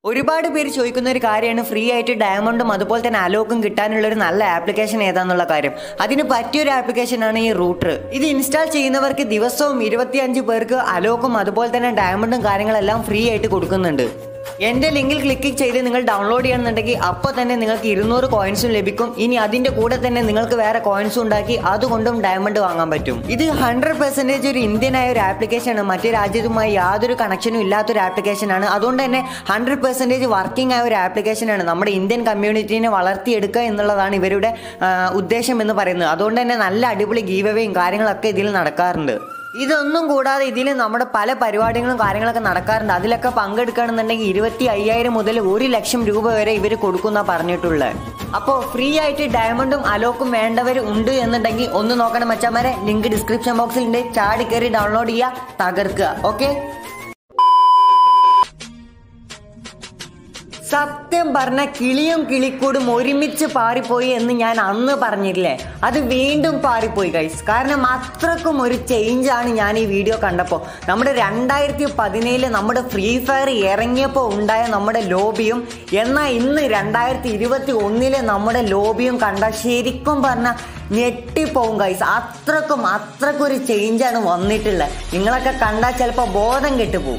ഒരുപാട് പേര് ചോദിക്കുന്ന ഒരു കാര്യമാണ് ഫ്രീ ആയിട്ട് ഡയമണ്ടും അതുപോലെ തന്നെ അലോക്കും കിട്ടാനുള്ള ഒരു നല്ല ആപ്ലിക്കേഷൻ ഏതാന്നുള്ള കാര്യം അതിന് പറ്റിയൊരു ആപ്ലിക്കേഷനാണ് ഈ റൂട്ടർ ഇത് ഇൻസ്റ്റാൾ ചെയ്യുന്നവർക്ക് ദിവസവും ഇരുപത്തിയഞ്ച് പേർക്ക് അലോക്കും അതുപോലെ തന്നെ ഡയമണ്ടും കാര്യങ്ങളെല്ലാം ഫ്രീ ആയിട്ട് കൊടുക്കുന്നുണ്ട് എന്റെ ലിങ്കിൽ ക്ലിക്ക് ചെയ്ത് നിങ്ങൾ ഡൗൺലോഡ് ചെയ്യണമെന്നുണ്ടെങ്കിൽ അപ്പോൾ തന്നെ നിങ്ങൾക്ക് ഇരുന്നൂറ് കോയിൻസും ലഭിക്കും ഇനി അതിന്റെ കൂടെ തന്നെ നിങ്ങൾക്ക് വേറെ കോയിൻസും ഉണ്ടാക്കി അതുകൊണ്ടും ഡയമണ്ട് വാങ്ങാൻ പറ്റും ഇത് ഹൺഡ്രഡ് പെർസെന്റേജ് ഒരു ഇന്ത്യൻ ആയ ഒരു ആപ്ലിക്കേഷൻ ആണ് മറ്റു രാജ്യത്തുമായി യാതൊരു കണക്ഷനും ഇല്ലാത്തൊരു ആപ്ലിക്കേഷൻ ആണ് അതുകൊണ്ട് തന്നെ ഹൺഡ്രഡ് പെർസെന്റേജ് വർക്കിംഗ് ആയ ഒരു ആപ്ലിക്കേഷൻ ആണ് നമ്മുടെ ഇന്ത്യൻ കമ്മ്യൂണിറ്റീനെ വളർത്തിയെടുക്കുക എന്നുള്ളതാണ് ഇവരുടെ ആ, ഉദ്ദേശം എന്ന് പറയുന്നത് അതുകൊണ്ട് തന്നെ നല്ല അടിപൊളി ഗീവവേയും കാര്യങ്ങളൊക്കെ ഇതിൽ നടക്കാറുണ്ട് ഇതൊന്നും കൂടാതെ ഇതിൽ നമ്മുടെ പല പരിപാടികളും കാര്യങ്ങളൊക്കെ നടക്കാറുണ്ട് അതിലൊക്കെ പങ്കെടുക്കുകയാണെന്നുണ്ടെങ്കിൽ ഇരുപത്തി അയ്യായിരം മുതൽ ഒരു ലക്ഷം രൂപ വരെ ഇവർ കൊടുക്കുന്ന പറഞ്ഞിട്ടുള്ളത് അപ്പോൾ ഫ്രീ ആയിട്ട് ഡയമണ്ടും അലോക്കും വേണ്ടവർ ഉണ്ട് എന്നുണ്ടെങ്കിൽ ഒന്ന് നോക്കണം മച്ചാമാരെ ലിങ്ക് ഡിസ്ക്രിപ്ഷൻ ബോക്സിൽ ഉണ്ട് ചാടി കയറി ഡൗൺലോഡ് ചെയ്യുക തകർക്കുക ഓക്കെ സത്യം പറഞ്ഞ കിളിയും കിളിക്കൂടും ഒരുമിച്ച് പാറിപ്പോയി എന്ന് ഞാൻ അന്ന് പറഞ്ഞില്ലേ അത് വീണ്ടും പാറിപ്പോയി ഗൈസ് കാരണം അത്രക്കും ഒരു ചേഞ്ച് ആണ് ഞാൻ ഈ വീഡിയോ കണ്ടപ്പോൾ നമ്മുടെ രണ്ടായിരത്തി പതിനേഴില് നമ്മുടെ ഫ്രീ ഫയർ ഇറങ്ങിയപ്പോൾ ഉണ്ടായ നമ്മുടെ ലോബിയും എന്നാൽ ഇന്ന് രണ്ടായിരത്തി ഇരുപത്തി ഒന്നിലെ നമ്മുടെ ലോബിയും കണ്ട ശരിക്കും പറഞ്ഞ ഞെട്ടിപ്പോവും ഗൈസ് അത്രക്കും അത്രക്കും ഒരു ചേഞ്ചാണ് വന്നിട്ടുള്ളത് നിങ്ങളൊക്കെ കണ്ടാൽ ചിലപ്പോൾ ബോധം കെട്ടുപോകും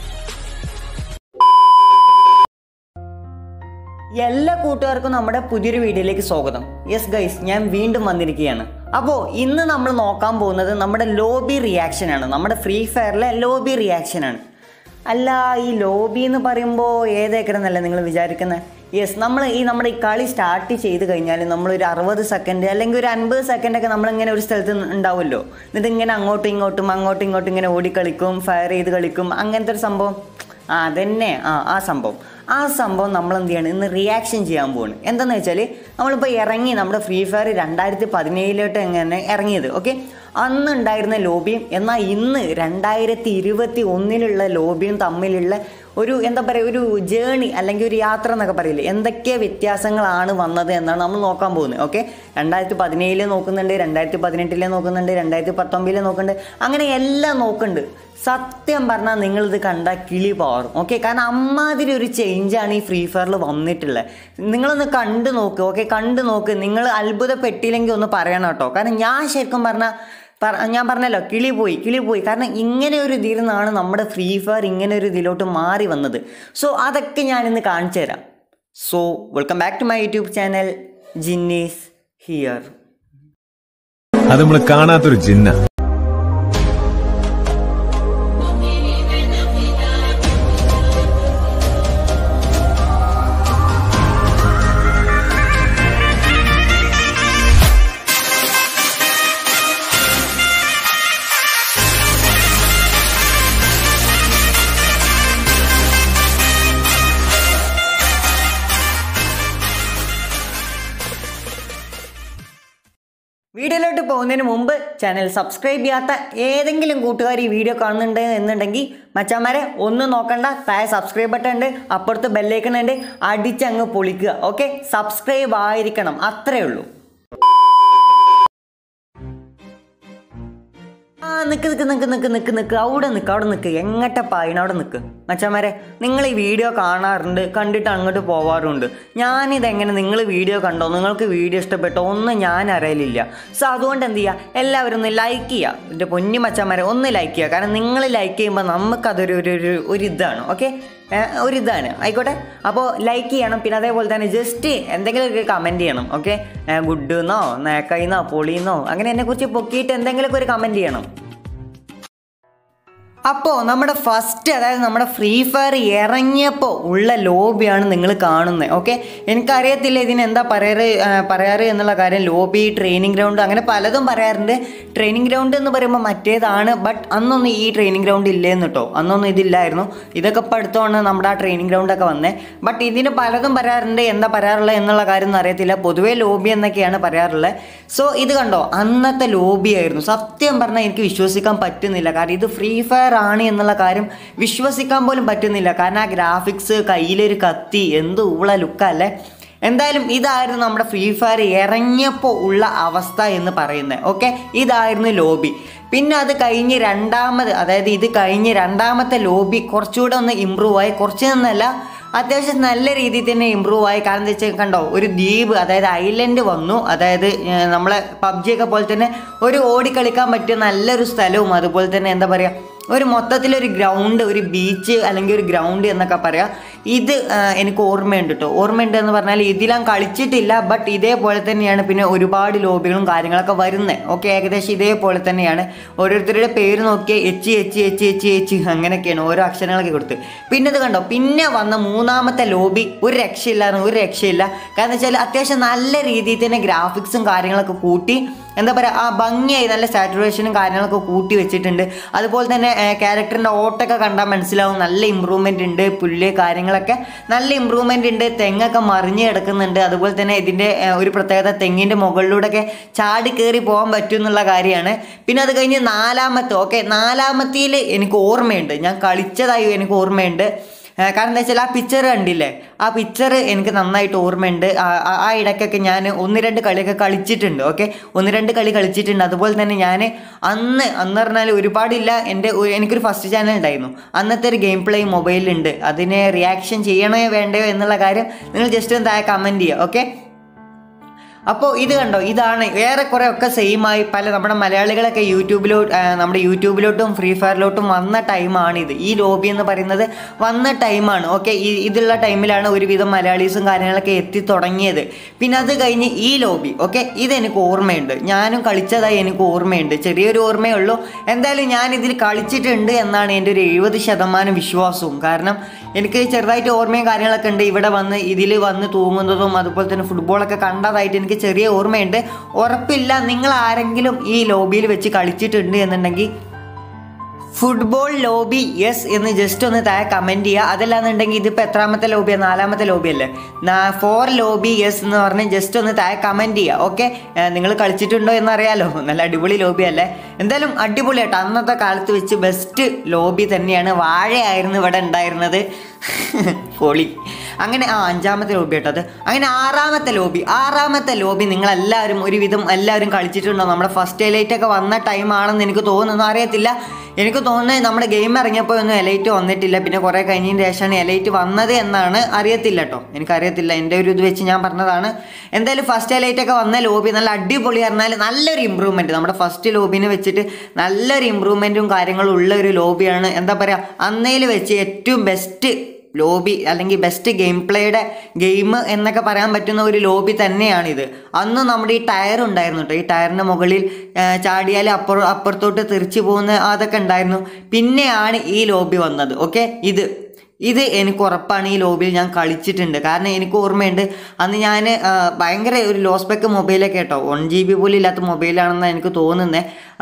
എല്ലാ കൂട്ടുകാർക്കും നമ്മുടെ പുതിയൊരു വീഡിയോയിലേക്ക് സ്വാഗതം യെസ് ഗൈസ് ഞാൻ വീണ്ടും വന്നിരിക്കുകയാണ് അപ്പോൾ ഇന്ന് നമ്മൾ നോക്കാൻ പോകുന്നത് നമ്മുടെ ലോബി റിയാക്ഷൻ ആണ് നമ്മുടെ ഫ്രീ ഫയറിലെ ലോബി റിയാക്ഷൻ ആണ് അല്ല ഈ ലോബി എന്ന് പറയുമ്പോൾ ഏതേക്കരെന്നല്ല നിങ്ങൾ വിചാരിക്കുന്നത് യെസ് നമ്മൾ ഈ നമ്മുടെ ഈ കളി സ്റ്റാർട്ട് ചെയ്ത് കഴിഞ്ഞാൽ നമ്മൾ ഒരു അറുപത് സെക്കൻഡ് അല്ലെങ്കിൽ ഒരു അൻപത് സെക്കൻഡ് ഒക്കെ നമ്മളിങ്ങനെ ഒരു സ്ഥലത്ത് ഉണ്ടാവുമല്ലോ എന്നിട്ട് ഇങ്ങനെ അങ്ങോട്ടും ഇങ്ങോട്ടും അങ്ങോട്ടും ഇങ്ങോട്ടും ഇങ്ങനെ ഓടിക്കളിക്കും ഫയർ ചെയ്ത് കളിക്കും അങ്ങനത്തെ ഒരു സംഭവം ആ അതന്നെ ആ ആ സംഭവം ആ സംഭവം നമ്മൾ എന്ത് ചെയ്യണം ഇന്ന് റിയാക്ഷൻ ചെയ്യാൻ പോവാണ് എന്താണെന്ന് വെച്ചാൽ നമ്മളിപ്പോൾ ഇറങ്ങി നമ്മുടെ ഫ്രീ ഫയർ രണ്ടായിരത്തി പതിനേഴിലോട്ട് എങ്ങനെ ഇറങ്ങിയത് ഓക്കെ അന്ന് ഉണ്ടായിരുന്ന ലോബിയും എന്നാൽ ഇന്ന് രണ്ടായിരത്തി ഇരുപത്തി ഒന്നിലുള്ള ലോബിയും തമ്മിലുള്ള ഒരു എന്താ പറയുക ഒരു ജേണി അല്ലെങ്കിൽ ഒരു യാത്ര എന്നൊക്കെ പറയില്ലേ എന്തൊക്കെ വ്യത്യാസങ്ങളാണ് വന്നത് എന്നാണ് നമ്മൾ നോക്കാൻ പോകുന്നത് ഓക്കെ രണ്ടായിരത്തി പതിനേഴില് നോക്കുന്നുണ്ട് രണ്ടായിരത്തി പതിനെട്ടിലെ നോക്കുന്നുണ്ട് രണ്ടായിരത്തി പത്തൊമ്പതിലെ നോക്കുന്നുണ്ട് അങ്ങനെ എല്ലാം നോക്കുന്നുണ്ട് സത്യം പറഞ്ഞാൽ നിങ്ങളിത് കണ്ട കിളി പവറും ഓക്കെ കാരണം അമ്മാതിരി ഒരു ചേഞ്ചാണ് ഈ ഫ്രീ ഫയറിൽ വന്നിട്ടുള്ളത് നിങ്ങളൊന്ന് കണ്ടു നോക്ക് ഓക്കെ കണ്ടു നോക്ക് നിങ്ങൾ അത്ഭുതപ്പെട്ടില്ലെങ്കിൽ ഒന്ന് പറയണം കേട്ടോ കാരണം ഞാൻ ശരിക്കും പറഞ്ഞാൽ പറ- ഞാൻ പറഞ്ഞല്ലോ കിളി പോയി കിളി പോയി കാരണം ഇങ്ങനെ ഒരു ഇതിൽ നിന്നാണ് നമ്മുടെ ഫ്രീ ഫയർ ഇങ്ങനെ ഒരു ഇതിലോട്ട് മാറി വന്നത് സോ അതൊക്കെ ഞാനിന്ന് കാണിച്ചു തരാം so welcome back to my YouTube channel Jinnies here അത് നമ്മൾ കാണാത്തൊരു ജിന്ന വീഡിയോയിലോട്ട് പോകുന്നതിന് മുമ്പ് ചാനൽ സബ്സ്ക്രൈബ് ചെയ്യാത്ത ഏതെങ്കിലും കൂട്ടുകാർ ഈ വീഡിയോ കാണുന്നുണ്ട് എന്നുണ്ടെങ്കിൽ മച്ചാന്മാരെ ഒന്നും നോക്കണ്ട താഴെ സബ്സ്ക്രൈബ് ബട്ടൺ ഉണ്ട് അപ്പുറത്ത് ബെല്ലൈക്കൺ ഉണ്ട് അടിച്ചങ്ങ് പൊളിക്കുക ഓക്കെ സബ്സ്ക്രൈബ് ആയിരിക്കണം അത്രേ ഉള്ളൂ ആ നിക്ക് നിക്ക് നിക്ക് നിക്ക് നിക്ക് നിക്ക് അവിടെ നിക്ക് അവിടെ നിക്ക് എങ്ങട്ടെ പായണ അവിടെ നിക്ക് മച്ചന്മാരെ നിങ്ങൾ ഈ വീഡിയോ കാണാറുണ്ട് കണ്ടിട്ട് അങ്ങോട്ട് പോവാറുണ്ട് ഞാനിതെങ്ങനെ നിങ്ങൾ വീഡിയോ കണ്ടോ നിങ്ങൾക്ക് വീഡിയോ ഇഷ്ടപ്പെട്ടോ ഒന്നും ഞാൻ അറിയലില്ല സോ അതുകൊണ്ട് എന്ത് ചെയ്യുക എല്ലാവരും ഒന്ന് ലൈക്ക് ചെയ്യുക എൻ്റെ പൊന്നു മച്ചന്മാരെ ഒന്ന് ലൈക്ക് ചെയ്യുക കാരണം നിങ്ങൾ ലൈക്ക് ചെയ്യുമ്പോൾ നമുക്കതൊരു ഒരു ഒരു ഒരു ഇതാണ് ഓക്കെ ഒരു ഇതാണ് ആയിക്കോട്ടെ അപ്പോൾ ലൈക്ക് ചെയ്യണം പിന്നെ അതേപോലെ തന്നെ ജസ്റ്റ് എന്തെങ്കിലുമൊക്കെ കമൻറ്റ് ചെയ്യണം ഓക്കെ ഗുഡ് എന്നോ നേക്കൈന്നോ പൊളിന്നോ അങ്ങനെ എന്നെക്കുറിച്ച് പൊക്കിയിട്ട് എന്തെങ്കിലുമൊക്കെ ഒരു കമൻറ്റ് ചെയ്യണം അപ്പോൾ നമ്മുടെ ഫസ്റ്റ് അതായത് നമ്മുടെ ഫ്രീ ഫയർ ഇറങ്ങിയപ്പോൾ ഉള്ള ലോബിയാണ് നിങ്ങൾ കാണുന്നത് ഓക്കെ എനിക്കറിയത്തില്ല ഇതിന് എന്താ പറയാറ് ആ, പറയാറ് എന്നുള്ള കാര്യം ലോബി ട്രെയിനിങ് ഗ്രൗണ്ട് അങ്ങനെ പലതും പറയാറുണ്ട് ട്രെയിനിങ് ഗ്രൗണ്ട് എന്ന് പറയുമ്പോൾ മറ്റേതാണ് ബട്ട് അന്നൊന്നും ഈ ട്രെയിനിങ് ഗ്രൗണ്ട് ഇല്ലേന്ന് കേട്ടോ അന്നൊന്നും ഇതില്ലായിരുന്നു ഇതൊക്കെ ഇപ്പോൾ അടുത്തോണ്ട് നമ്മുടെ ആ ട്രെയിനിങ് ഗ്രൗണ്ടൊക്കെ വന്നേ ബട്ട് ഇതിന് പലതും പറയാറുണ്ട് എന്താ പറയാറുള്ളത് എന്നുള്ള കാര്യം ഒന്നും അറിയത്തില്ല പൊതുവേ ലോബി എന്നൊക്കെയാണ് പറയാറുള്ളത് സോ ഇത് കണ്ടോ അന്നത്തെ ലോബി ആയിരുന്നു സത്യം പറഞ്ഞാൽ എനിക്ക് വിശ്വസിക്കാൻ പറ്റുന്നില്ല കാരണം ഇത് ഫ്രീ ഫയർ ആണ് എന്നുള്ള കാര്യം വിശ്വസിക്കാൻ പോലും പറ്റുന്നില്ല കാരണം ആ ഗ്രാഫിക്സ് കയ്യിലൊരു കത്തി എന്ത് ഊള ലുക്കല്ലേ എന്തായാലും ഇതായിരുന്നു നമ്മുടെ ഫ്രീ ഫയർ ഇറങ്ങിയപ്പോൾ ഉള്ള അവസ്ഥ എന്ന് പറയുന്നത് ഓക്കെ ഇതായിരുന്നു ലോബി പിന്നെ അത് കഴിഞ്ഞ് രണ്ടാമത് അതായത് ഇത് കഴിഞ്ഞ് രണ്ടാമത്തെ ലോബി കുറച്ചുകൂടെ ഒന്ന് ഇമ്പ്രൂവ് ആയി കുറച്ച് നിന്നല്ല അത്യാവശ്യം നല്ല രീതിയിൽ തന്നെ ഇമ്പ്രൂവ് ആയി കാരണം എന്താ വെച്ചാൽ കണ്ടോ ഒരു ദ്വീപ് അതായത് ഐലൻഡ് വന്നു അതായത് ഏർ, നമ്മളെ പബ്ജി ഒക്കെ പോലെ തന്നെ ഒരു ഓടി കളിക്കാൻ പറ്റിയ നല്ലൊരു സ്ഥലവും അതുപോലെ തന്നെ എന്താ പറയുക ഒരു മൊത്തത്തിലൊരു ഗ്രൗണ്ട് ഒരു ബീച്ച് അല്ലെങ്കിൽ ഒരു ഗ്രൗണ്ട് എന്നൊക്കെ പറയാം ഇത് ആ, എനിക്ക് ഓർമ്മയുണ്ട് കേട്ടോ ഓർമ്മയുണ്ട് എന്ന് പറഞ്ഞാൽ ഇതിലാൻ കളിച്ചിട്ടില്ല ബട്ട് ഇതേപോലെ തന്നെയാണ് പിന്നെ ഒരുപാട് ലോബികളും കാര്യങ്ങളൊക്കെ വരുന്നത് ഓക്കെ ഏകദേശം ഇതേപോലെ തന്നെയാണ് ഓരോരുത്തരുടെ പേര് നോക്കിയാൽ H H H H H അങ്ങനെയൊക്കെയാണ് ഓരോ അക്ഷരങ്ങളൊക്കെ കൊടുത്ത് പിന്നെ ഇത് കണ്ടോ പിന്നെ വന്ന മൂന്നാമത്തെ ലോബി ഒരു രക്ഷയില്ലായിരുന്നു ഒരു രക്ഷയില്ല കാരണം വെച്ചാൽ അത്യാവശ്യം നല്ല രീതിയിൽ തന്നെ ഗ്രാഫിക്സും കാര്യങ്ങളൊക്കെ കൂട്ടി എന്താ പറയുക ആ ഭംഗിയായി നല്ല സാറ്റുറേഷനും കാര്യങ്ങളൊക്കെ കൂട്ടി വെച്ചിട്ടുണ്ട് അതുപോലെ തന്നെ ക്യാരക്ടറിൻ്റെ ഓട്ടൊക്കെ കണ്ടാൽ മനസ്സിലാവും നല്ല ഇമ്പ്രൂവ്മെൻ്റ് ഉണ്ട് പുല്ല് കാര്യങ്ങളൊക്കെ നല്ല ഇമ്പ്രൂവ്മെൻ്റ് ഉണ്ട് തെങ്ങൊക്കെ മറിഞ്ഞ് കിടക്കുന്നുണ്ട് അതുപോലെ തന്നെ ഇതിൻ്റെ ഏർ, ഒരു പ്രത്യേകത തെങ്ങിൻ്റെ മുകളിലൂടെയൊക്കെ ചാടി കയറി പോകാൻ പറ്റും എന്നുള്ള കാര്യമാണ് പിന്നെ അത് കഴിഞ്ഞ് നാലാമത്തെ ഓക്കെ നാലാമത്തേൽ എനിക്ക് ഓർമ്മയുണ്ട് ഞാൻ കളിച്ചതായി എനിക്ക് ഓർമ്മയുണ്ട് ഏർ കാരണം എന്താ വെച്ചാൽ ആ പിക്ചർ കണ്ടില്ലേ ആ പിക്ചർ എനിക്ക് നന്നായിട്ട് ഓർമ്മയുണ്ട് ആ- ആ- ആ ഇടയ്ക്കൊക്കെ ഞാൻ ഒന്ന് രണ്ട് കളിയൊക്കെ കളിച്ചിട്ടുണ്ട് ഓക്കെ ഒന്ന് രണ്ട് കളി കളിച്ചിട്ടുണ്ട് അതുപോലെ തന്നെ ഞാൻ അന്ന് അന്ന് പറഞ്ഞാൽ ഒരുപാടില്ല എൻ്റെ ഒരു- എനിക്കൊരു ഫസ്റ്റ് ചാനൽ ഉണ്ടായിരുന്നു അന്നത്തെ ഒരു ഗെയിം പ്ലേ മൊബൈലിലുണ്ട് അതിനെ റിയാക്ഷൻ ചെയ്യണോ വേണ്ടയോ എന്നുള്ള കാര്യം നിങ്ങൾ ജസ്റ്റ് ഒന്ന് താഴെ കമൻറ്റ് ചെയ്യുക ഓക്കെ അപ്പോൾ ഇത് കണ്ടോ ഇതാണ് ഏറെക്കുറെ ഒക്കെ സെയിമായി പല നമ്മുടെ മലയാളികളൊക്കെ യൂട്യൂബിലോട്ട് ആ, നമ്മുടെ യൂട്യൂബിലോട്ടും ഫ്രീ ഫയറിലോട്ടും വന്ന ടൈമാണിത് ഈ ലോബി എന്ന് പറയുന്നത് വന്ന ടൈമാണ് ഓക്കെ ഈ ഇതുള്ള ടൈമിലാണ് ഒരുവിധം മലയാളീസും കാര്യങ്ങളൊക്കെ എത്തി തുടങ്ങിയത് പിന്നെ അത് കഴിഞ്ഞ് ഈ ലോബി ഓക്കെ ഇതെനിക്ക് ഓർമ്മയുണ്ട് ഞാനും കളിച്ചതായി എനിക്ക് ഓർമ്മയുണ്ട് ചെറിയൊരു ഓർമ്മയേ ഉള്ളൂ എന്തായാലും ഞാൻ ഇതിൽ കളിച്ചിട്ടുണ്ട് എന്നാണ് എൻ്റെ ഒരു എഴുപത് ശതമാനം വിശ്വാസവും കാരണം എനിക്ക് ചെറുതായിട്ട് ഓർമ്മയും കാര്യങ്ങളൊക്കെ ഉണ്ട് ഇവിടെ വന്ന് ഇതിൽ വന്ന് തൂങ്ങുന്നതും അതുപോലെ തന്നെ ഫുട്ബോളൊക്കെ കണ്ടതായിട്ട് എനിക്ക് ചെറിയ ഓർമ്മയുണ്ട് ഉറപ്പില്ല നിങ്ങൾ ആരെങ്കിലും ഈ ലോബിയിൽ വെച്ച് കളിച്ചിട്ടുണ്ട് എന്നുണ്ടെങ്കിൽ ഫുട്ബോൾ ലോബി യെസ് എന്ന് ജസ്റ്റ് ഒന്ന് താഴെ കമൻറ്റ് ചെയ്യുക അതല്ലാന്നുണ്ടെങ്കിൽ ഇതിപ്പോൾ എത്രാമത്തെ ലോബിയാണ് നാലാമത്തെ ലോബി അല്ലേ ഫോർ ലോബി യെസ് എന്ന് പറഞ്ഞ് ജസ്റ്റ് ഒന്ന് താഴെ കമൻറ്റ് ചെയ്യുക ഓക്കെ നിങ്ങൾ കളിച്ചിട്ടുണ്ടോ എന്നറിയാലോ നല്ല അടിപൊളി ലോബി അല്ലേ എന്തായാലും അടിപൊളിയായിട്ട് അന്നത്തെ കാലത്ത് വെച്ച് ബെസ്റ്റ് ലോബി തന്നെയാണ് വാഴയായിരുന്നു ഇവിടെ ഉണ്ടായിരുന്നത് പൊളി അങ്ങനെ ആ അഞ്ചാമത്തെ ലോബി കേട്ടോ അത് അങ്ങനെ ആറാമത്തെ ലോബി ആറാമത്തെ ലോബി നിങ്ങളെല്ലാവരും ഒരുവിധം എല്ലാവരും കളിച്ചിട്ടുണ്ടോ നമ്മുടെ ഫസ്റ്റ് എലൈറ്റ് ഒക്കെ വന്ന ടൈം ആണെന്ന് എനിക്ക് തോന്നുന്നു അറിയത്തില്ല എനിക്ക് തോന്നുന്നത് നമ്മുടെ ഗെയിം ഇറങ്ങിയപ്പോൾ ഒന്നും എലൈറ്റ് വന്നിട്ടില്ല പിന്നെ കുറേ കഴിഞ്ഞതിന് ശേഷമാണ് എലൈറ്റ് വന്നത് എന്നാണ് അറിയത്തില്ല കേട്ടോ എനിക്കറിയത്തില്ല എൻ്റെ ഒരു ഇത് വെച്ച് ഞാൻ പറഞ്ഞതാണ് എന്തായാലും ഫസ്റ്റ് എലൈറ്റ് ഒക്കെ വന്ന ലോബി നല്ല അടിപൊളി പറഞ്ഞാൽ നല്ലൊരു ഇമ്പ്രൂവ്മെൻറ്റ് നമ്മുടെ ഫസ്റ്റ് ലോബിനെ വെച്ചിട്ട് നല്ലൊരു ഇമ്പ്രൂവ്മെൻറ്റും കാര്യങ്ങളും ഉള്ള ഒരു ലോബിയാണ് എന്താ പറയുക അന്നയിൽ വെച്ച് ഏറ്റവും ബെസ്റ്റ് ലോബി അല്ലെങ്കിൽ ബെസ്റ്റ് ഗെയിം പ്ലേയുടെ ഗെയിം എന്നൊക്കെ പറയാൻ പറ്റുന്ന ഒരു ലോബി തന്നെയാണിത് അന്ന് നമ്മുടെ ഈ ടയർ ഉണ്ടായിരുന്നു കേട്ടോ ഈ ടയറിൻ്റെ മുകളിൽ ആ, ചാടിയാൽ അപ്പുറം അപ്പുറത്തോട്ട് തെറിച്ച് പോകുന്ന അതൊക്കെ ഉണ്ടായിരുന്നു പിന്നെയാണ് ഈ ലോബി വന്നത് ഓക്കെ ഇത് ഇത് എനിക്ക് ഉറപ്പാണ് ഈ ലോബിയിൽ ഞാൻ കളിച്ചിട്ടുണ്ട് കാരണം എനിക്ക് ഓർമ്മയുണ്ട് അന്ന് ഞാൻ ഭയങ്കര ഒരു ലോ സ്പെക്ക് മൊബൈലൊക്കെ കേട്ടോ വൺ ജി ബി പോലും ഇല്ലാത്ത മൊബൈലാണെന്നാണ് എനിക്ക് തോന്നുന്നത്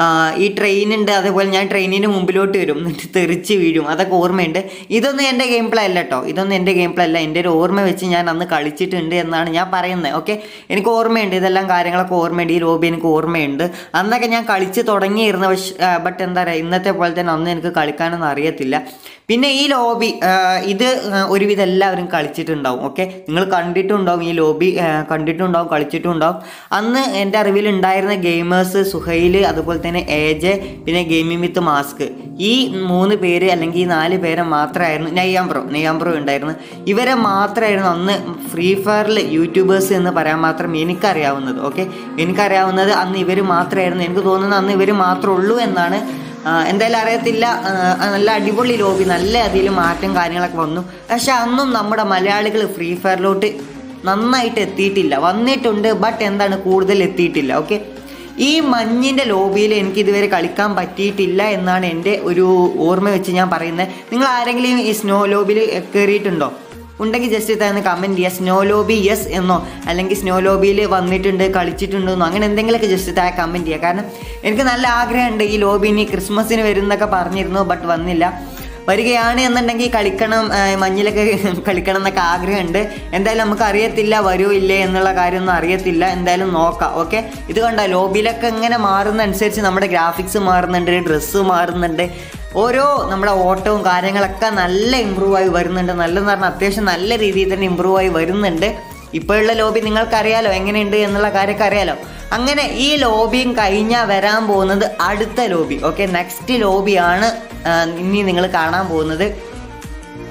ഈ ട്രെയിൻ ഉണ്ട് അതേപോലെ ഞാൻ ട്രെയിനിന് മുമ്പിലോട്ട് വരും എന്നിട്ട് തെറിച്ച് വീഴും അതൊക്കെ ഓർമ്മയുണ്ട് ഇതൊന്നും എൻ്റെ ഗെയിം പ്ലേ അല്ല കേട്ടോ ഇതൊന്നും എൻ്റെ ഗെയിം പ്ലേ അല്ല എൻ്റെ ഒരു ഓർമ്മ വെച്ച് ഞാൻ അന്ന് കളിച്ചിട്ടുണ്ട് എന്നാണ് ഞാൻ പറയുന്നത് ഓക്കെ എനിക്ക് ഓർമ്മയുണ്ട് ഇതെല്ലാം കാര്യങ്ങളൊക്കെ ഓർമ്മയുണ്ട് ഈ ലോബി എനിക്ക് ഓർമ്മയുണ്ട് അന്നൊക്കെ ഞാൻ കളിച്ച് തുടങ്ങിയിരുന്നു പക്ഷേ ബട്ട് എന്താ പറയുക ഇന്നത്തെ പോലെ തന്നെ അന്ന് എനിക്ക് കളിക്കാനൊന്നും അറിയത്തില്ല പിന്നെ ഈ ലോബി ആ, ഇത് ആ, ഒരുവിധം എല്ലാവരും കളിച്ചിട്ടുണ്ടാവും ഓക്കെ നിങ്ങൾ കണ്ടിട്ടുണ്ടാവും ഈ ലോബി ആ, കണ്ടിട്ടുണ്ടാവും കളിച്ചിട്ടുണ്ടാവും അന്ന് എൻ്റെ അറിവിൽ ഉണ്ടായിരുന്ന ഗെയിമേഴ്സ് സുഹൈൽ അതുപോലെ തന്നെ ഏജ് പിന്നെ ഗെയിമിംഗ് വിത്ത് മാസ്ക് ഈ മൂന്ന് പേര് അല്ലെങ്കിൽ ഈ നാല് പേരെ മാത്രമായിരുന്നു നെയ്യാംപ്രോ നെയ്യാംപ്രോ ഉണ്ടായിരുന്നു ഇവരെ മാത്രമായിരുന്നു അന്ന് ഫ്രീ ഫയറിൽ യൂട്യൂബേഴ്സ് എന്ന് പറയാൻ മാത്രം എനിക്കറിയാവുന്നത് ഓക്കെ എനിക്കറിയാവുന്നത് അന്ന് ഇവർ മാത്രമായിരുന്നു എനിക്ക് തോന്നുന്നത് അന്ന് ഇവർ മാത്രമേ ഉള്ളൂ എന്നാണ് ആ, എന്തായാലും അറിയത്തില്ല ആ, നല്ല അടിപൊളി ലോബി നല്ല അതിൽ മാറ്റം കാര്യങ്ങളൊക്കെ വന്നു പക്ഷെ അന്നും നമ്മുടെ മലയാളികൾ ഫ്രീ ഫയറിലോട്ട് നന്നായിട്ട് എത്തിയിട്ടില്ല വന്നിട്ടുണ്ട് ബട്ട് എന്താണ് കൂടുതൽ എത്തിയിട്ടില്ല ഓക്കെ ഈ മഞ്ഞിൻ്റെ ലോബിയിൽ എനിക്ക് ഇതുവരെ കളിക്കാൻ പറ്റിയിട്ടില്ല എന്നാണ് എൻ്റെ ഒരു ഓർമ്മ വെച്ച് ഞാൻ പറയുന്നത് നിങ്ങൾ ആരെങ്കിലും ഈ സ്നോ ലോബിയിൽ കയറിയിട്ടുണ്ടോ ഉണ്ടെങ്കിൽ ജസ്റ്റ് തന്നെ കമൻറ്റ് ചെയ്യുക സ്നോ ലോബി യെസ് എന്നോ അല്ലെങ്കിൽ സ്നോ ലോബിയിൽ വന്നിട്ടുണ്ട് കളിച്ചിട്ടുണ്ടെന്നോ അങ്ങനെ എന്തെങ്കിലുമൊക്കെ ജസ്റ്റ് താഴെ കമൻറ്റ് ചെയ്യുക കാരണം എനിക്ക് നല്ല ആഗ്രഹമുണ്ട് ഈ ലോബി ഇനി ക്രിസ്മസിന് വരുന്നൊക്കെ പറഞ്ഞിരുന്നു ബട്ട് വന്നില്ല വരികയാണ് എന്നുണ്ടെങ്കിൽ കളിക്കണം ആ, മഞ്ഞിലൊക്കെ കളിക്കണം എന്നൊക്കെ ആഗ്രഹമുണ്ട് എന്തായാലും നമുക്ക് അറിയത്തില്ല വരുമോ ഇല്ലേ എന്നുള്ള കാര്യമൊന്നും അറിയത്തില്ല എന്തായാലും നോക്കാം ഓക്കെ ഇത് കണ്ട ലോബിയിലൊക്കെ ഇങ്ങനെ മാറുന്ന അനുസരിച്ച് നമ്മുടെ ഗ്രാഫിക്സ് മാറുന്നുണ്ട് ഡ്രസ്സ് മാറുന്നുണ്ട് ഓരോ നമ്മുടെ ഓട്ടവും കാര്യങ്ങളൊക്കെ നല്ല ഇമ്പ്രൂവ് ആയി വരുന്നുണ്ട് നല്ലതെന്ന് പറഞ്ഞാൽ അത്യാവശ്യം നല്ല രീതിയിൽ തന്നെ ഇമ്പ്രൂവ് ആയി വരുന്നുണ്ട് ഇപ്പോഴുള്ള ലോബി നിങ്ങൾക്കറിയാലോ എങ്ങനെയുണ്ട് എന്നുള്ള കാര്യമൊക്കെ അറിയാലോ അങ്ങനെ ഈ ലോബിയും കഴിഞ്ഞാൽ വരാൻ പോകുന്നത് അടുത്ത ലോബി ഓക്കെ നെക്സ്റ്റ് ലോബിയാണ് ആ, ഇനി നിങ്ങൾ കാണാൻ പോകുന്നത്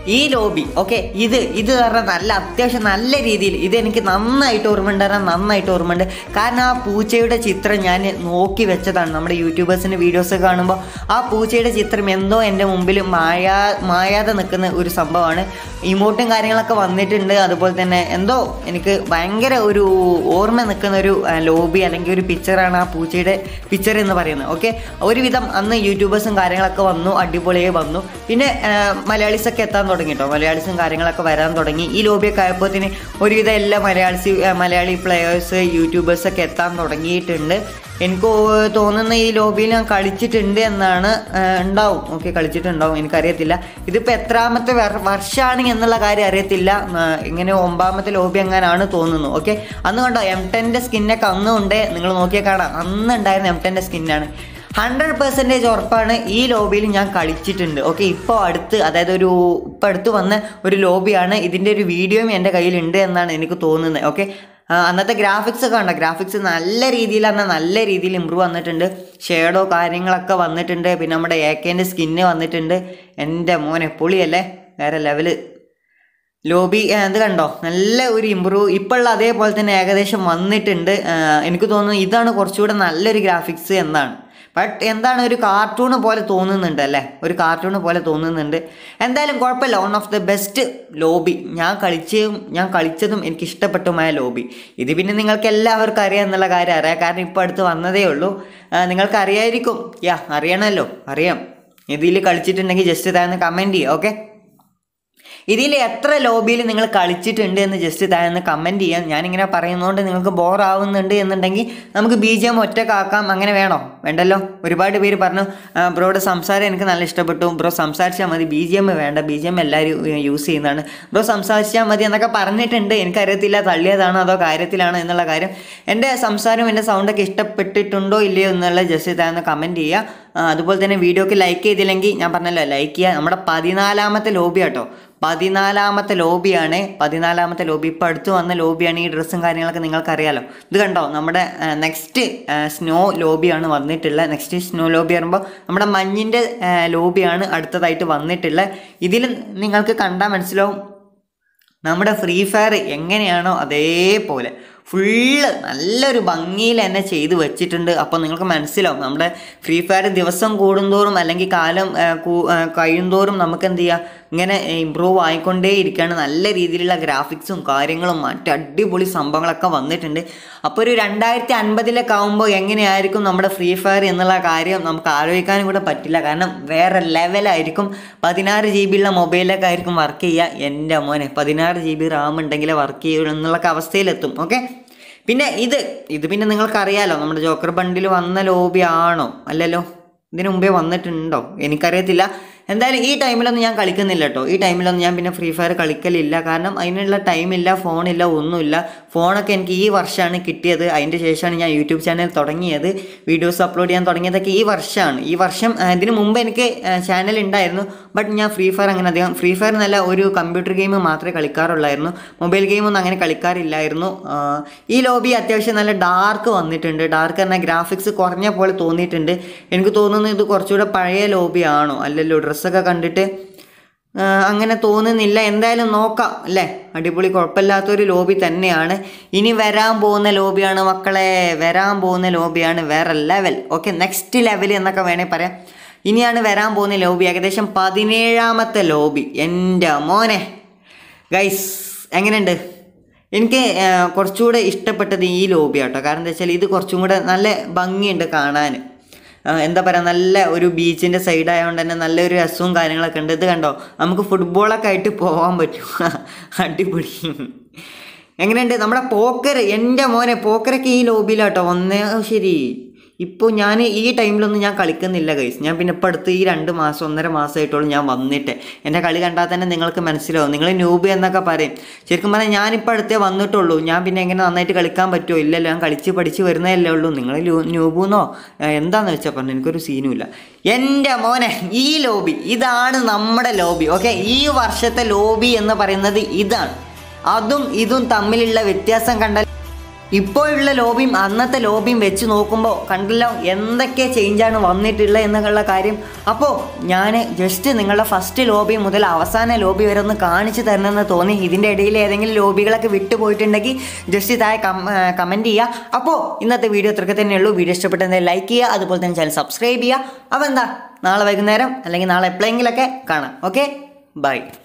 ഈ ലോബി ഓക്കെ ഇത് ഇത് പറഞ്ഞാൽ നല്ല അത്യാവശ്യം നല്ല രീതിയിൽ ഇത് എനിക്ക് നന്നായിട്ട് ഓർമ്മയുണ്ട് പറഞ്ഞാൽ നന്നായിട്ട് ഓർമ്മയുണ്ട് കാരണം ആ പൂച്ചയുടെ ചിത്രം ഞാൻ നോക്കി വെച്ചതാണ് നമ്മുടെ യൂട്യൂബേഴ്സിൻ്റെ വീഡിയോസ് കാണുമ്പോൾ ആ പൂച്ചയുടെ ചിത്രം എന്തോ എൻ്റെ മുമ്പിൽ മായാ മായാതെ നിൽക്കുന്ന ഒരു സംഭവമാണ് ഇമോട്ടും കാര്യങ്ങളൊക്കെ വന്നിട്ടുണ്ട് അതുപോലെ തന്നെ എന്തോ എനിക്ക് ഭയങ്കര ഒരു ഓർമ്മ നിൽക്കുന്ന ഒരു ആ, ലോബി അല്ലെങ്കിൽ ഒരു പിക്ചറാണ് ആ പൂച്ചയുടെ പിക്ചർ എന്ന് പറയുന്നത് ഓക്കെ ഒരുവിധം അന്ന് യൂട്യൂബേഴ്സും കാര്യങ്ങളൊക്കെ വന്നു അടിപൊളിയായി വന്നു പിന്നെ മലയാളീസ് ഒക്കെ എത്താൻ തുടങ്ങി കേട്ടോ മലയാളീസും കാര്യങ്ങളൊക്കെ വരാൻ തുടങ്ങി ഈ ലോബിയൊക്കെ ആയപ്പോഴത്തേന് ഒരുവിധം എല്ലാ മലയാളീസ് ആ, മലയാളി പ്ലെയേഴ്സ് യൂട്യൂബേഴ്സ് ഒക്കെ എത്താൻ തുടങ്ങിയിട്ടുണ്ട് എനിക്ക് ഓ- തോന്നുന്ന ഈ ലോബിയിൽ ഞാൻ കളിച്ചിട്ടുണ്ട് എന്നാണ് ആ, ഉണ്ടാവും ഓക്കെ കളിച്ചിട്ടുണ്ടാവും എനിക്കറിയത്തില്ല ഇതിപ്പോൾ എത്രാമത്തെ വർ- വർഷമാണ് എന്നുള്ള കാര്യം അറിയത്തില്ല ആ, ഇങ്ങനെ ഒമ്പാമത്തെ ലോബി എങ്ങാനാണ് തോന്നുന്നു ഓക്കെ അന്ന് കണ്ടോ എം ടെൻ്റെ സ്കിന്നൊക്കെ അന്നും ഉണ്ട് നിങ്ങൾ നോക്കിയാൽ കാണാം അന്ന് ഉണ്ടായിരുന്ന എം ടെൻ്റെ സ്കിന്നാണ് ഹൺഡ്രഡ് പെർസെൻറ്റേജ് ഉറപ്പാണ് ഈ ലോബിയിൽ ഞാൻ കളിച്ചിട്ടുണ്ട് ഓക്കെ ഇപ്പോൾ അടുത്ത് അതായത് ഒരു ഇപ്പോൾ അടുത്ത് വന്ന ഒരു ലോബിയാണ് ഇതിൻ്റെ ഒരു വീഡിയോയും എൻ്റെ കയ്യിലുണ്ട് എന്നാണ് എനിക്ക് തോന്നുന്നത് ഓക്കെ അന്നത്തെ ഗ്രാഫിക്സ് ഒക്കെ ഉണ്ടോ ഗ്രാഫിക്സ് നല്ല രീതിയിൽ എന്നാൽ നല്ല രീതിയിൽ ഇമ്പ്രൂവ് വന്നിട്ടുണ്ട് ഷേഡോ കാര്യങ്ങളൊക്കെ വന്നിട്ടുണ്ട് പിന്നെ നമ്മുടെ ഏക്കേൻ്റെ സ്കിന്ന് വന്നിട്ടുണ്ട് എൻ്റെ മോനെ പൊളിയല്ലേ വേറെ ലെവല് ലോബി ആ, ഇത് കണ്ടോ നല്ല ഒരു ഇമ്പ്രൂവ് ഇപ്പോഴുള്ള അതേപോലെ തന്നെ ഏകദേശം വന്നിട്ടുണ്ട് ആ, എനിക്ക് തോന്നുന്നു ഇതാണ് കുറച്ചുകൂടെ നല്ലൊരു ഗ്രാഫിക്സ് എന്നാണ് ബട്ട് എന്താണ് ഒരു കാർട്ടൂൺ പോലെ തോന്നുന്നുണ്ട് അല്ലേ ഒരു കാർട്ടൂൺ പോലെ തോന്നുന്നുണ്ട് എന്തായാലും കുഴപ്പമില്ല one of the best lobby ഞാൻ കളിച്ചതും ഞാൻ കളിച്ചതും എനിക്ക് ഇഷ്ടപ്പെട്ടുമായ ലോബി ഇത് പിന്നെ നിങ്ങൾക്ക് എല്ലാവർക്കും അറിയാം എന്നുള്ള കാര്യം അറിയാം കാരണം ഇപ്പോൾ അടുത്ത് വന്നതേ ഉള്ളൂ ആ, നിങ്ങൾക്ക് അറിയായിരിക്കും യാ അറിയണമല്ലോ അറിയാം ഇതിൽ കളിച്ചിട്ടുണ്ടെങ്കിൽ ജസ്റ്റ് താഴ്ന്ന് കമൻറ്റ് ചെയ്യുക ഓക്കെ ഇതിൽ എത്ര ലോബിയിൽ നിങ്ങൾ കളിച്ചിട്ടുണ്ട് എന്ന് ജസ്റ്റ് താഴ്ന്ന് കമൻറ്റ് ചെയ്യാം ഞാനിങ്ങനെ പറയുന്നതുകൊണ്ട് നിങ്ങൾക്ക് ബോർ ആവുന്നുണ്ട് എന്നുണ്ടെങ്കിൽ നമുക്ക് ബി ജി എം ഒറ്റക്കാക്കാം അങ്ങനെ വേണോ വേണ്ടല്ലോ ഒരുപാട് പേര് പറഞ്ഞു "ആ, ബ്രോയുടെ സംസാരം എനിക്ക് നല്ല ഇഷ്ടപ്പെട്ടു ബ്രോ സംസാരിച്ചാൽ മതി ബി ജി എം വേണ്ട ബി ജി എം എല്ലാവരും യൂസ് ചെയ്യുന്നതാണ് ബ്രോ സംസാരിച്ചാൽ മതി എന്നൊക്കെ പറഞ്ഞിട്ടുണ്ട് എനിക്കറിയത്തില്ല തള്ളിയതാണോ അതോ കാര്യത്തിലാണോ എന്നുള്ള കാര്യം എൻ്റെ സംസാരവും എൻ്റെ സൗണ്ടൊക്കെ ഇഷ്ടപ്പെട്ടിട്ടുണ്ടോ ഇല്ലയോ എന്നുള്ള ജസ്റ്റ് താഴ്ന്ന് കമൻറ്റ് ചെയ്യുക ആ, അതുപോലെ തന്നെ വീഡിയോക്ക് ലൈക്ക് ചെയ്തില്ലെങ്കിൽ ഞാൻ പറഞ്ഞല്ലോ ലൈക്ക് ചെയ്യുക നമ്മുടെ പതിനാലാമത്തെ ലോബി കേട്ടോ പതിനാലാമത്തെ ലോബിയാണ് പതിനാലാമത്തെ ലോബി ഇപ്പോൾ അടുത്ത് വന്ന ലോബിയാണ് ഈ ഡ്രസ്സും കാര്യങ്ങളൊക്കെ നിങ്ങൾക്കറിയാലോ ഇത് കണ്ടോ നമ്മുടെ നെക്സ്റ്റ് സ്നോ ലോബിയാണ് വന്നിട്ടുള്ളത് നെക്സ്റ്റ് സ്നോ ലോബി പറയുമ്പോൾ നമ്മുടെ മഞ്ഞിൻ്റെ ലോബിയാണ് അടുത്തതായിട്ട് വന്നിട്ടുള്ളത് ഇതിൽ നിങ്ങൾക്ക് കണ്ടാൽ മനസ്സിലാവും നമ്മുടെ ഫ്രീ ഫയർ എങ്ങനെയാണോ അതേപോലെ ഫുള്ള് നല്ലൊരു ഭംഗിയിൽ തന്നെ ചെയ്ത് വെച്ചിട്ടുണ്ട് അപ്പോൾ നിങ്ങൾക്ക് മനസ്സിലാവും നമ്മുടെ ഫ്രീ ഫയർ ദിവസം കൂടുന്തോറും അല്ലെങ്കിൽ കാലം ആ, കൂ- ആ, കഴിയുന്തോറും നമുക്ക് എന്ത് ചെയ്യുക ഇങ്ങനെ ഇമ്പ്രൂവ് ആയിക്കൊണ്ടേ ഇരിക്കുകയാണ് നല്ല രീതിയിലുള്ള ഗ്രാഫിക്സും കാര്യങ്ങളും മറ്റ് അടിപൊളി സംഭവങ്ങളൊക്കെ വന്നിട്ടുണ്ട് അപ്പോൾ ഒരു രണ്ടായിരത്തി അൻപതിലൊക്കെ ആകുമ്പോൾ എങ്ങനെയായിരിക്കും നമ്മുടെ ഫ്രീ ഫയർ എന്നുള്ള കാര്യം നമുക്ക് ആലോചിക്കാനും കൂടെ പറ്റില്ല കാരണം വേറെ ലെവലായിരിക്കും പതിനാറ് ജി ബി ഉള്ള മൊബൈലൊക്കെ ആയിരിക്കും വർക്ക് ചെയ്യുക എൻ്റെ മോനെ പതിനാറ് ജി ബി റാം ഉണ്ടെങ്കിലേ വർക്ക് ചെയ്യുള്ളൂ എന്നുള്ള അവസ്ഥയിലെത്തും ഓക്കെ പിന്നെ ഇത് ഇത് പിന്നെ നിങ്ങൾക്കറിയാലോ നമ്മുടെ ജോക്കർ ബണ്ടിൽ വന്ന ലോബി ആണോ അല്ലല്ലോ ഇതിനു മുമ്പേ വന്നിട്ടുണ്ടോ എനിക്കറിയത്തില്ല എന്തായാലും ഈ ടൈമിലൊന്നും ഞാൻ കളിക്കുന്നില്ല കേട്ടോ ഈ ടൈമിലൊന്നും ഞാൻ പിന്നെ ഫ്രീ ഫയർ കളിക്കലില്ല കാരണം അതിനുള്ള ടൈമില്ല ഫോണില്ല ഒന്നുമില്ല ഫോണൊക്കെ എനിക്ക് ഈ വർഷമാണ് കിട്ടിയത് അതിൻ്റെ ശേഷമാണ് ഞാൻ യൂട്യൂബ് ചാനൽ തുടങ്ങിയത് വീഡിയോസ് അപ്ലോഡ് ചെയ്യാൻ തുടങ്ങിയതൊക്കെ ഈ വർഷമാണ് ഈ വർഷം ആ, ഇതിന് മുമ്പ് എനിക്ക് ചാനൽ ഉണ്ടായിരുന്നു ബട്ട് ഞാൻ ഫ്രീ ഫയർ അങ്ങനെ അധികം ഫ്രീ ഫയർ എന്നല്ല ഒരു കമ്പ്യൂട്ടർ ഗെയിം മാത്രമേ കളിക്കാറുള്ളായിരുന്നു മൊബൈൽ ഗെയിമൊന്നും അങ്ങനെ കളിക്കാറില്ലായിരുന്നു ആ, ഈ ലോബി അത്യാവശ്യം നല്ല ഡാർക്ക് വന്നിട്ടുണ്ട് ഡാർക്ക് തന്നെ ഗ്രാഫിക്സ് കുറഞ്ഞ പോലെ തോന്നിയിട്ടുണ്ട് എനിക്ക് തോന്നുന്നു ഇത് കുറച്ചുകൂടെ പഴയ ലോബി ആണോ അല്ലല്ലോ ഡ്രസ്സൊക്കെ കണ്ടിട്ട് ആ, അങ്ങനെ തോന്നുന്നില്ല എന്തായാലും നോക്കാം അല്ലേ അടിപൊളി കുഴപ്പമില്ലാത്തൊരു ലോബി തന്നെയാണ് ഇനി വരാൻ പോകുന്ന ലോബിയാണ് മക്കളെ വരാൻ പോകുന്ന ലോബിയാണ് വേറെ ലെവൽ ഓക്കെ നെക്സ്റ്റ് ലെവൽ എന്നൊക്കെ വേണേൽ പറയാം ഇനിയാണ് വരാൻ പോകുന്ന ലോബി ഏകദേശം പതിനേഴാമത്തെ ലോബി എൻ്റെ മോനെ ഗൈസ് എങ്ങനെയുണ്ട് എനിക്ക് ആ, കുറച്ചുകൂടെ ഇഷ്ടപ്പെട്ടത് ഈ ലോബി കേട്ടോ കാരണം എന്താ വെച്ചാൽ ഇത് കുറച്ചും കൂടെ നല്ല ഭംഗിയുണ്ട് കാണാൻ ആ, എന്താ പറയുക നല്ല ഒരു ബീച്ചിൻ്റെ സൈഡ് ആയതുകൊണ്ട് തന്നെ നല്ലൊരു രസവും കാര്യങ്ങളൊക്കെ ഉണ്ട് ഇത് കണ്ടോ നമുക്ക് ഫുട്ബോളൊക്കെ ആയിട്ട് പോകാൻ പറ്റും അടിപൊളി എങ്ങനെയുണ്ട് നമ്മുടെ പോക്കർ എൻ്റെ മോനെ പോക്കറൊക്കെ ഈ ലോബിയിലാട്ടോ ഒന്നേ ഓ, ശരി ഇപ്പോൾ ഞാൻ ഈ ടൈമിലൊന്നും ഞാൻ കളിക്കുന്നില്ല ഗൈസ് ഞാൻ പിന്നെ ഇപ്പോൾ അടുത്ത് ഈ രണ്ട് മാസം ഒന്നര മാസമായിട്ടുള്ളൂ ഞാൻ വന്നിട്ട് എൻ്റെ കളി കണ്ടാൽ തന്നെ നിങ്ങൾക്ക് മനസ്സിലാവും നിങ്ങൾ ന്യൂബ് എന്നൊക്കെ പറയും ശരിക്കും പറഞ്ഞാൽ ഞാനിപ്പോൾ അടുത്തേ വന്നിട്ടുള്ളൂ ഞാൻ പിന്നെ എങ്ങനെ നന്നായിട്ട് കളിക്കാൻ പറ്റുമോ ഇല്ലല്ലോ ഞാൻ കളിച്ച് പഠിച്ച് വരുന്നതല്ലേ ഉള്ളൂ നിങ്ങൾ ന്യൂബൂന്നോ എന്താന്ന് വെച്ചാൽ പറഞ്ഞു എനിക്കൊരു സീനും ഇല്ല എൻ്റെ മോനെ ഈ ലോബി ഇതാണ് നമ്മുടെ ലോബി ഓക്കെ ഈ വർഷത്തെ ലോബി എന്ന് പറയുന്നത് ഇതാണ് അതും ഇതും തമ്മിലുള്ള വ്യത്യാസം കണ്ടാൽ ഇപ്പോഴുള്ള ലോബിയും അന്നത്തെ ലോബിയും വെച്ച് നോക്കുമ്പോൾ കണ്ടല്ലോ എന്തൊക്കെ ചേഞ്ചാണ് വന്നിട്ടുള്ളത് എന്നുള്ള കാര്യം അപ്പോൾ ഞാൻ ജസ്റ്റ് നിങ്ങളുടെ ഫസ്റ്റ് ലോബി മുതൽ അവസാന ലോബി വരെ ഒന്ന് കാണിച്ചു തരണമെന്ന് തോന്നി ഇതിൻ്റെ ഇടയിൽ ഏതെങ്കിലും ലോബികളൊക്കെ വിട്ടുപോയിട്ടുണ്ടെങ്കിൽ ജസ്റ്റ് താഴെ കമൻറ്റ് ചെയ്യുക അപ്പോൾ ഇന്നത്തെ വീഡിയോ ഇത്രയൊക്കെ തന്നെയുള്ളൂ വീഡിയോ ഇഷ്ടപ്പെട്ടെങ്കിൽ ലൈക്ക് ചെയ്യുക അതുപോലെ തന്നെ ചാനൽ സബ്സ്ക്രൈബ് ചെയ്യുക അപ്പോൾ എന്താ നാളെ വൈകുന്നേരം അല്ലെങ്കിൽ നാളെ എപ്പോഴെങ്കിലൊക്കെ കാണാം ഓക്കെ ബൈ